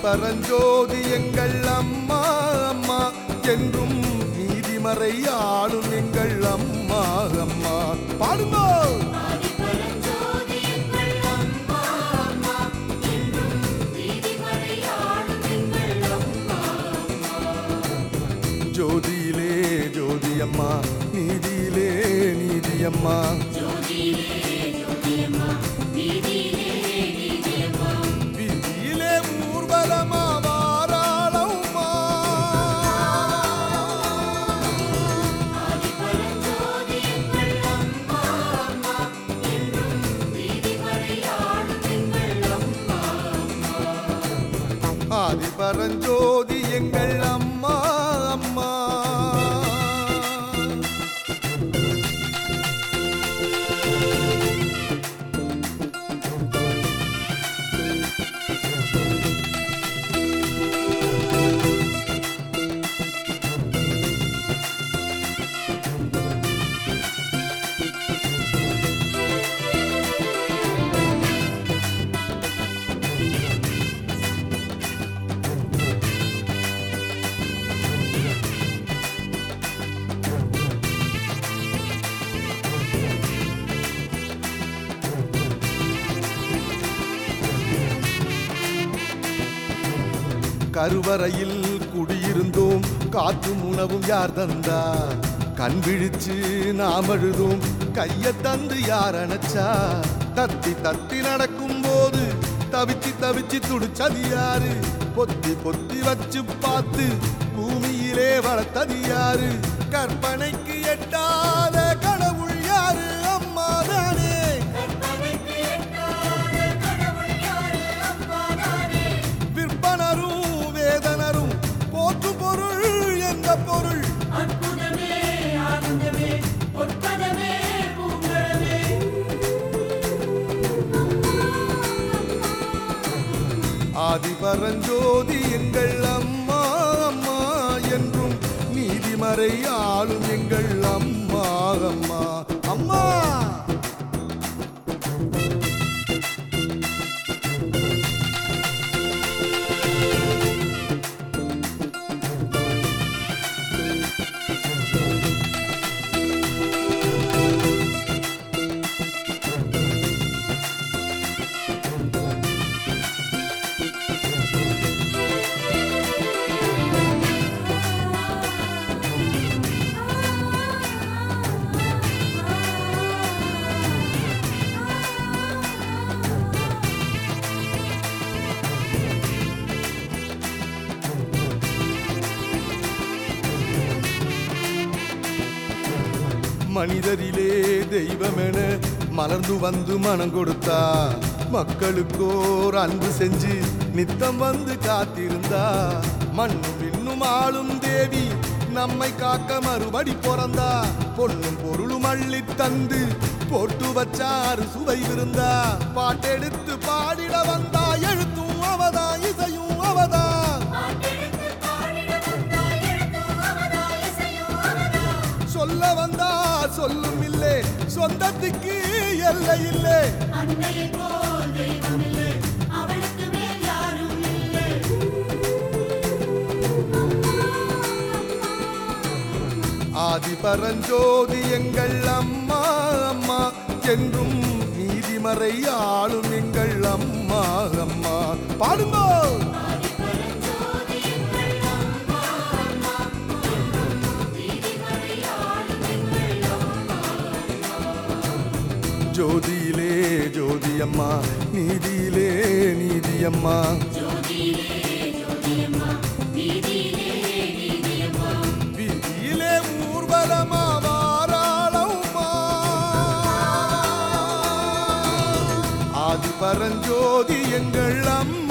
ஆதிபரஞ்சோதி எங்கள் அம்மா அம்மா என்றும் நீதிமறை ஆளும் எங்கள் அம்மா அம்மா பாடுங்கோ ஆதிபரஞ்சோதி எங்கள் அம்மா அம்மா என்றும் நீதிமறை ஆளும் எங்கள் அம்மா ஜோதியிலே ஜோதி அம்மா நீதியிலே நீதி அம்மா ஜோதியிலே ஜோதியம்மா நீதியிலே நீதியம்மா விதியிலே ஊர்வலமா வாராளம்மா ஆதிபரஞ்சோதி எங்கள் அம்மா அம்மா என்றும் நீதிமறை ஆளும் எங்கள் அம்மா ஆதிபரஞ்சோதி எங்கள் அம்மா அம்மா கருவறையில் குடியிருந்தோம் காற்றும் உணவும் யார் தந்தா கண் விழிச்சு நாம் அழுதும் கைய தந்து யார் அணைச்சா தத்தி தத்தி நடக்கும் போது தவிச்சு தவிச்சு துடிச்சது யாரு பொத்தி பொத்தி வச்சு பார்த்து பூமியிலே வளர்த்தது யாரு கற்பனைக்கு எட்டாத கடவுள் யாரு அம்மா தானே கற்பனைக்கு எட்டாத கடவுள் யாரு அம்மா தானே விற்பனரும் வேதனரும் போற்று பொருள் எந்த பொருள் அற்புதமே ஆனந்தமே பொற்பதமே பூங்கழமே ஆதிபரஞ்சோதி எங்கள் அம்மா அம்மா என்றும் நீதிமறை ஆளும் எங்கள் அம்மா அம்மா அம்மா மனிதரிலே தெய்வமென மலர்ந்து வந்து மனம் கொடுத்தா மக்களுக்கோர் அன்பு செஞ்சு நித்தம் வந்து காத்திருந்தா மண்ணும் விண்ணும் ஆளும் தேவி நம்மை காக்க மறுபடி பிறந்தா பொண்ணும் பொருளும் அள்ளி தந்து போட்டு வச்சாரு சுவை விருந்தா பாட்டெடுத்து பாடிட வந்தா எழுத்தும் அவதா இசையும் அவதா பாட்டெடுத்து பாடிட வந்தா எழுத்தும் அவதா இசையும் அவதா சொல்ல வந்தா சொல்லும் இல்லே சொந்தத்துக்கு எல்லை இல்லை அன்னையை போல் தெய்வம் இல்லை அவளுக்கு மேல் யாரும் இல்லை ஆதிபரஞ்சோதி எங்கள் அம்மா அம்மா என்றும் நீதிமறை ஆளும் எங்கள் அம்மா அம்மா பாடுங்கோ ஆதிபரஞ்சோதி எங்கள் அம்மா அம்மா என்றும் நீதிமறை ஆளும் எங்கள் அம்மா ஜோதியிலே ஜோதி அம்மா நீதியிலே நீதி அம்மா ஜோதியிலே ஜோதியம்மா நீதியிலே நீதியம்மா விதியிலே ஊர்வலமா வாராளம்மா ஆதிபரஞ்சோதி எங்கள் அம்மா